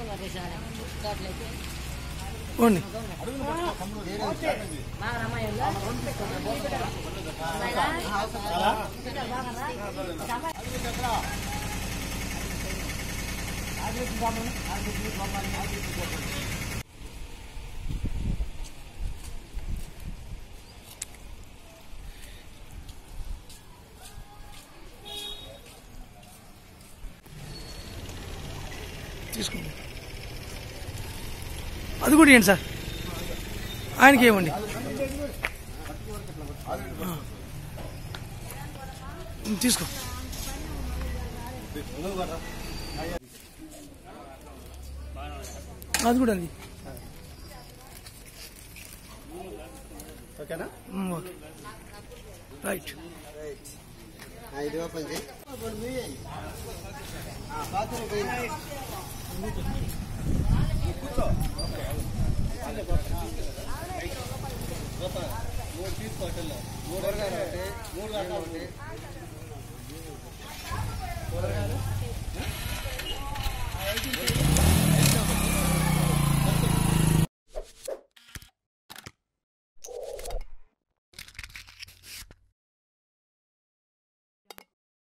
ఓండి తీసుకోండి అది కూడా ఏంటి సార్ ఆయనకి ఏమండి తీసుకో అది కూడా అండి ఓకేనా ఉమ్, ఓకే రైట్ ఆ, ఇది ఓపెన్ చేయి ఆ, బాత్రూమ్ పోయి. మూడు తీసుకో మూడు మూడు గంటలు ఒకటి మూడు గంటలు ఒకటి